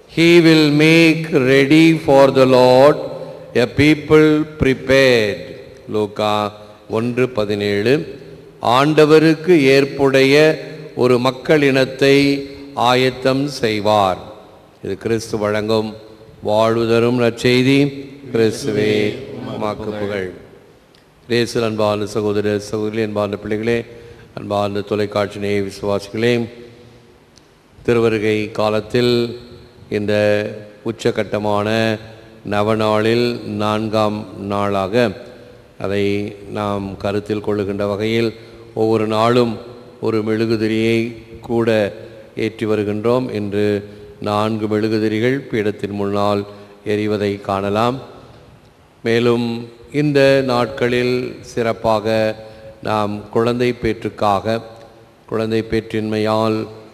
He will make ready for the Lord a people prepared. லூக்கா ஒன்று பதினேழு ஆண்டவருக்கு ஏற்புடைய ஒரு மக்கள் இனத்தை ஆயத்தம் செய்வார் இது கிறிஸ்து வழங்கும் வாழ்வு தரும் நற்செய்தி கிறிஸ்துவே உமக்கு புகழ் ரேசல் அன்பார்ந்த சகோதர சகோதரி அன்பார்ந்த பிள்ளைகளே அன்பார்ந்த தொலைக்காட்சி நேய விசுவாசிகளே திருவருகை காலத்தில் இந்த உச்சகட்டமான நவநாளில் நான்காம் நாளாக அதை நாம் கருத்தில் கொள்ளுகின்ற வகையில் ஒவ்வொரு நாளும் ஒரு மெழுகுதிரியை கூட ஏற்றி வருகின்றோம் இன்று நான்கு மெழுகுதிரிகள் பீடத்தின் முன்னால் எரிவதை காணலாம் மேலும் இந்த நாட்களில் சிறப்பாக நாம் குழந்தை பேற்றுக்காக குழந்தை பேற்றின்மையால்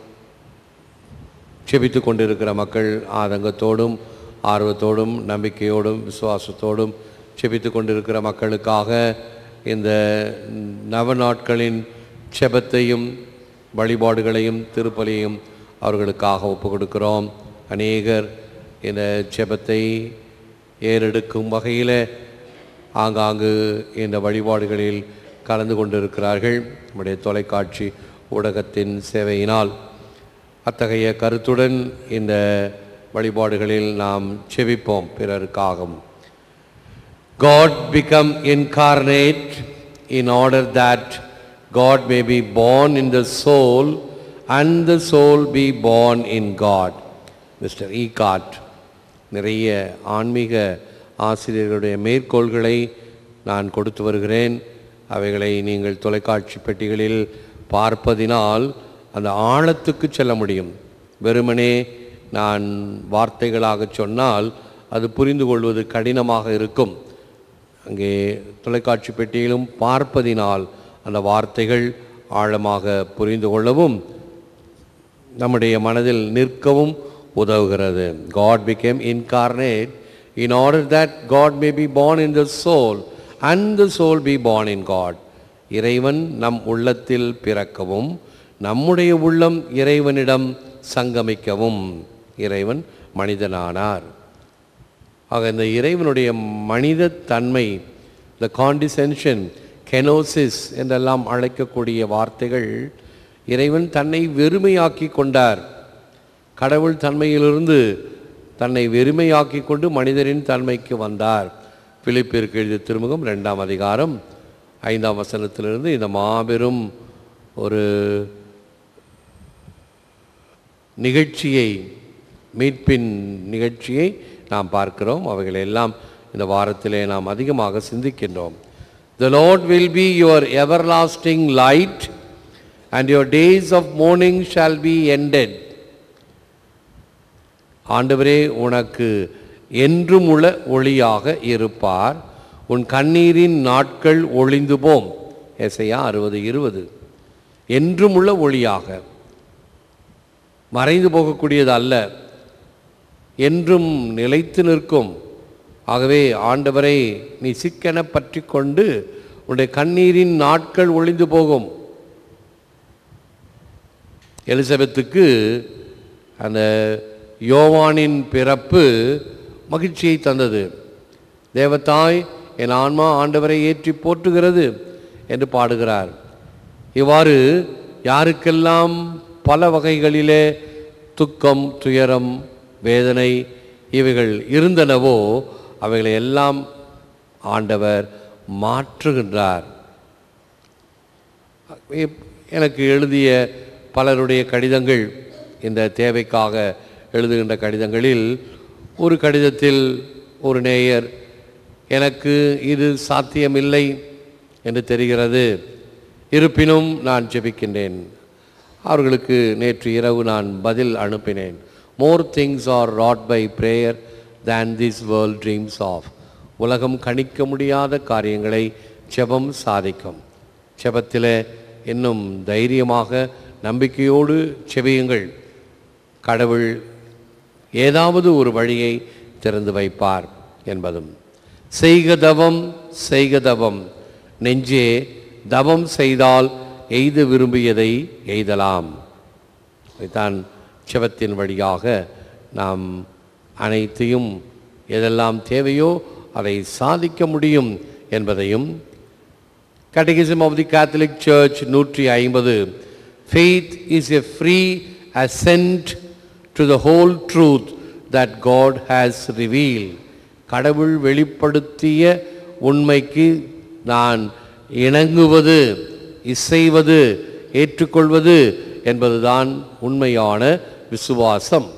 செபித்து கொண்டிருக்கிற மக்கள் ஆதங்கத்தோடும் ஆர்வத்தோடும் நம்பிக்கையோடும் விசுவாசத்தோடும் செபித்து கொண்டிருக்கிற மக்களுக்காக இந்த நவ நாட்களின் செபத்தையும் வழிபாடுகளையும் திருப்பலியும் அவர்களுக்காக ஒப்பு கொடுக்கிறோம் அநேகர் இந்த செபத்தை ஏறெடுக்கும் வகையில் ஆங்காங்கு இந்த வழிபாடுகளில் கலந்து கொண்டிருக்கிறார்கள் நம்முடைய தொலைக்காட்சி ஊடகத்தின் சேவையினால் அத்தகைய கருத்துடன் இந்த வழிபாடுகளில் நாம் செபிப்போம் பிறருக்காகவும் God become incarnate in order that God may be born in the soul and the soul be born in God. Meister Eckhart நிறைய ஆன்மீக ஆசிரியர்களுடைய மேற்கோள்களை நான் கொடுத்து வருகிறேன் அவைகளை நீங்கள் தொலைக்காட்சி பெட்டிகளில் பார்ப்பதினால் அந்த ஆழத்துக்கு செல்ல முடியும் வெறுமனே நான் வார்த்தைகளாக சொன்னால் அது புரிந்து கொள்வது கடினமாக இருக்கும் அங்கே தொலைக்காட்சி பெட்டியிலும் பார்ப்பதினால் அந்த வார்த்தைகள் ஆழமாக புரிந்து கொள்ளவும் நம்முடைய மனதில் நிற்கவும் உதவுகிறது God became incarnate in order that God may be born in the soul and the soul be born in God. இறைவன் நம் உள்ளத்தில் பிறக்கவும் நம்முடைய உள்ளம் இறைவனிடம் சங்கமிக்கவும் இறைவன் மனிதனானார் ஆக இந்த இறைவனுடைய மனித தன்மை த காண்டிசென்ஷன் கெனோசிஸ் என்றெல்லாம் அழைக்கக்கூடிய வார்த்தைகள் இறைவன் தன்னை வெறுமையாக்கி கொண்டார் கடவுள் தன்மையிலிருந்து தன்னை வெறுமையாக்கி கொண்டு மனிதரின் தன்மைக்கு வந்தார் பிலிப்பிற்கு எழுதிய திருமுகம் ரெண்டாம் அதிகாரம் ஐந்தாம் வசனத்திலிருந்து இந்த மாபெரும் ஒரு நிகழ்ச்சியை மீட்பின் நிகழ்ச்சியை நாம் பார்க்கிறோம் அவைகளை எல்லாம் இந்த வாரத்திலே நாம் அதிகமாக சிந்திக்கின்றோம் The Lord will be your everlasting light and your days of mourning shall be ended. ஆண்டவரே உனக்கு என்றும் உள்ள ஒளியாக இருப்பார் உன் கண்ணீரின் நாட்கள் ஒளிந்து போம் எசையா அறுபது இருபது என்றும் உள்ள ஒளியாக மறைந்து போகக்கூடியது அல்ல என்றும் நிலைத்து நிற்கும் ஆகவே ஆண்டவரை நீ சிக்கென பற்றி கொண்டு உன்னுடைய கண்ணீரின் நாட்கள் ஒளிந்து போகும் எலிசபெத்துக்கு அந்த யோவானின் பிறப்பு மகிழ்ச்சியை தந்தது தேவத்தாய் என் ஆன்மா ஆண்டவரை ஏற்றி போற்றுகிறது என்று பாடுகிறார் இவ்வாறு யாருக்கெல்லாம் பல வகைகளிலே துக்கம் துயரம் வேதனை இவைகள் இருந்தனவோ அவைகளை எல்லாம் ஆண்டவர் மாற்றுகின்றார் இப்- எனக்கு எழுதிய பலருடைய கடிதங்கள் இந்த தேவைக்காக எழுதுகின்ற கடிதங்களில் ஒரு கடிதத்தில் ஒரு நேயர் எனக்கு இது சாத்தியமில்லை என்று தெரிகிறது இருப்பினும் நான் ஜெபிக்கின்றேன் அவர்களுக்கு நேற்று இரவு நான் பதில் அனுப்பினேன் more things are wrought by prayer than this world dreams of உலகம் கணிக்க முடியாத காரியங்களை ஜெபம் சாதிக்கும் ஜெபத்தில் இன்னும் தைரியமாக நம்பிக்கையோடு செபியுங்கள் கடவுள் ஏதாவது ஒரு வழியை திறந்து வைப்பார் என்பதும் செய்க தவம் செய்க தவம் நெஞ்சே தவம் செய்தால் எய்த விரும்பியதை எய்தலாம் இதைத்தான் செபத்தின் வழியாக நாம் அனைத்தையும் எதெல்லாம் தேவையோ அதை சாதிக்க முடியும் என்பதையும் Catechism of the Catholic Church நூற்றி ஐம்பது Faith is a free assent to the whole truth that God has revealed. கடவுள் வெளிப்படுத்திய உண்மைக்கு நான் இணங்குவது இசைவது ஏற்றுக்கொள்வது என்பதுதான் உண்மையான விசுவாசம்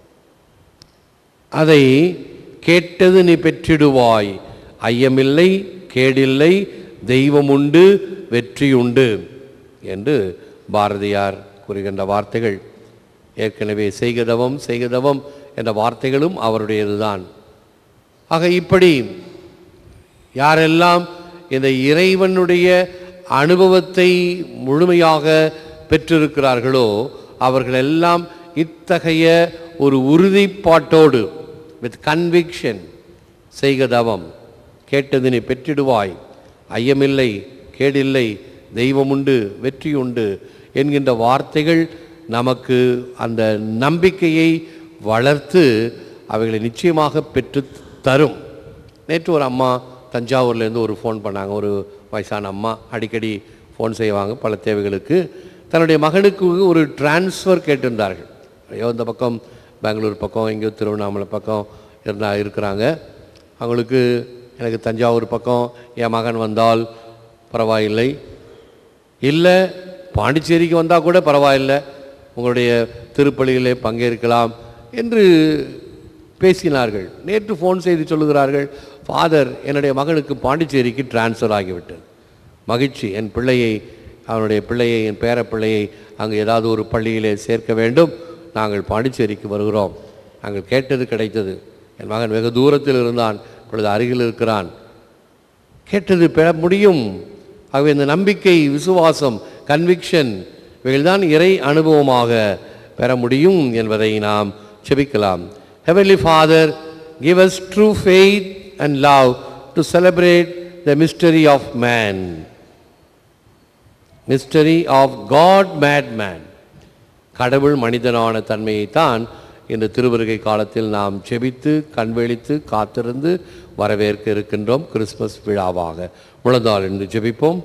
அதை கேட்டது நீ பெற்றிடுவாய் ஐயமில்லை கேடில்லை தெய்வம் உண்டு வெற்றி உண்டு என்று பாரதியார் கூறுகின்ற வார்த்தைகள் ஏற்கனவே செய்கதவம் செய்கதவம் என்ற வார்த்தைகளும் அவருடையதுதான் ஆக இப்படி யாரெல்லாம் இந்த இறைவனுடைய அனுபவத்தை முழுமையாக பெற்றிருக்கிறார்களோ அவர்களெல்லாம் இத்தகைய ஒரு உறுதிப்பாட்டோடு வித் கன்விக்ஷன் செய்க தவம் கேட்டது நீ பெற்றிடுவாய் ஐயமில்லை கேடில்லை தெய்வம் உண்டு வெற்றி உண்டு என்கின்ற வார்த்தைகள் நமக்கு அந்த நம்பிக்கையை வளர்த்து அவைகளை நிச்சயமாக பெற்று தரும் நேற்று ஒரு அம்மா தஞ்சாவூர்லேருந்து ஒரு ஃபோன் பண்ணாங்க ஒரு வயசான அம்மா அடிக்கடி ஃபோன் செய்வாங்க பல தேவைகளுக்கு தன்னுடைய மகனுக்கு ஒரு டிரான்ஸ்ஃபர் கேட்டிருந்தார்கள் ஐயோ இந்த பக்கம் பெங்களூர் பக்கம் எங்கேயோ திருவண்ணாமலை பக்கம் இருந்தா இருக்கிறாங்க அவங்களுக்கு எனக்கு தஞ்சாவூர் பக்கம் என் மகன் வந்தால் பரவாயில்லை இல்லை பாண்டிச்சேரிக்கு வந்தால் கூட பரவாயில்லை உங்களுடைய திருப்பலியிலே பங்கேற்கலாம் என்று பேசினார்கள் நேற்று ஃபோன் செய்து சொல்லுகிறார்கள் ஃபாதர் என்னுடைய மகனுக்கு பாண்டிச்சேரிக்கு டிரான்ஸ்ஃபர் ஆகிவிட்டது மகிழ்ச்சி என் பிள்ளையை அவனுடைய பிள்ளையை என் பேர பிள்ளையை அங்கே ஏதாவது ஒரு பள்ளியிலே சேர்க்க வேண்டும் நாங்கள் பாண்டிச்சேரிக்கு வருகிறோம் நாங்கள் கேட்டது கிடைத்தது என் மகன் வெகு தூரத்தில் இருந்தான் இப்பொழுது அருகில் இருக்கிறான் கேட்டது பெற முடியும் ஆகவே இந்த நம்பிக்கை விசுவாசம் கன்விக்ஷன் இவைகள்தான் இறை அனுபவமாக பெற முடியும் என்பதை நாம் செபிக்கலாம் heavenly father give us true faith and love to celebrate the mystery of man mystery of God made man கடவுள் மனிதனான தன்மையைத்தான் இந்த திருவருகை காலத்தில் நாம் செபித்து கண்வெளித்து காத்திருந்து வரவேற்க இருக்கின்றோம் கிறிஸ்மஸ் விழாவாக முழந்தாள் என்று ஜெபிப்போம்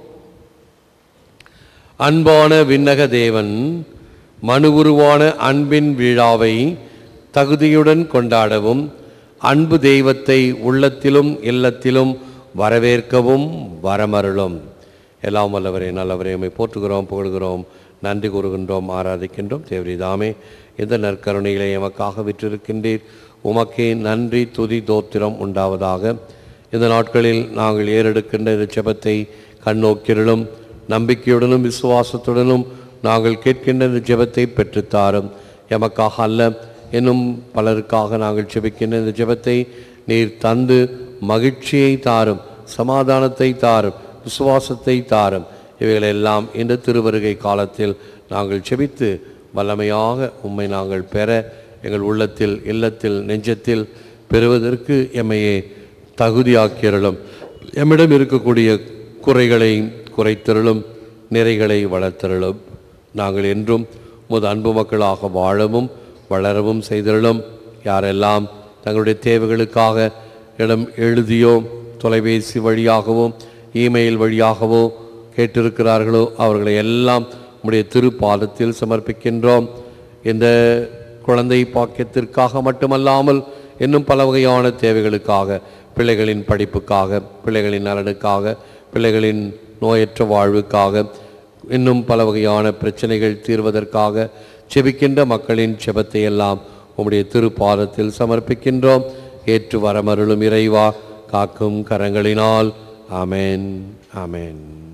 அன்பான விண்ணக தேவன் மனு உருவான அன்பின் விழாவை தகுதியுடன் கொண்டாடவும் அன்பு தெய்வத்தை உள்ளத்திலும் இல்லத்திலும் வரவேற்கவும் வரமருளும் எல்லாம் வல்லவரே நல்லவரே உம்மை போற்றுகிறோம் புகழ்கிறோம் நன்றி கூறுகின்றோம் ஆராதிக்கின்றோம் தேவரிதாமே இந்த நற்கருணைகளை எமக்காக விற்றிருக்கின்றீர் உமக்கே நன்றி துதி தோத்திரம் உண்டாவதாக இந்த நாட்களில் நாங்கள் ஏறெடுக்கின்ற இந்த ஜெபத்தை கண்ணோக்கிரலும் நம்பிக்கையுடனும் விசுவாசத்துடனும் நாங்கள் கேட்கின்ற இந்த ஜெபத்தை பெற்றுத்தாரும் எமக்காக அல்ல இன்னும் பலருக்காக நாங்கள் ஜெபிக்கின்ற இந்த ஜெபத்தை நீர் தந்து மகிழ்ச்சியை தாரும் சமாதானத்தை தாரும் விசுவாசத்தை தாரும் இவைகளெல்லாம் இந்த திருவருகை காலத்தில் நாங்கள் செபித்து வல்லமையாக உம்மை நாங்கள் பெற எங்கள் உள்ளத்தில் இல்லத்தில் நெஞ்சத்தில் பெறுவதற்கு எம்மையே தகுதியாக்கிறலும் எம்மிடம் இருக்கக்கூடிய குறைகளை குறைத்தருளும் நிறைகளை வளர்த்தருளும் நாங்கள் என்றும் முது அன்பு மக்களாக வாழவும் வளரவும் செய்தருளும் யாரெல்லாம் தங்களுடைய தேவைகளுக்காக இடம் எழுதியோ தொலைபேசி வழியாகவோ இமெயில் வழியாகவோ கேட்டிருக்கிறார்களோ அவர்களை எல்லாம் உடைய திருப்பாதத்தில் சமர்ப்பிக்கின்றோம் இந்த குழந்தை பாக்கியத்திற்காக மட்டுமல்லாமல் இன்னும் பல வகையான தேவைகளுக்காக பிள்ளைகளின் படிப்புக்காக பிள்ளைகளின் நலனுக்காக பிள்ளைகளின் நோயற்ற வாழ்வுக்காக இன்னும் பல வகையான பிரச்சனைகள் தீர்வதற்காக செபிக்கின்ற மக்களின் செபத்தை எல்லாம் உம்முடைய திருப்பாதத்தில் சமர்ப்பிக்கின்றோம் ஏற்று வரமருளும் இறைவா காக்கும் கரங்களினால் ஆமென் ஆமென்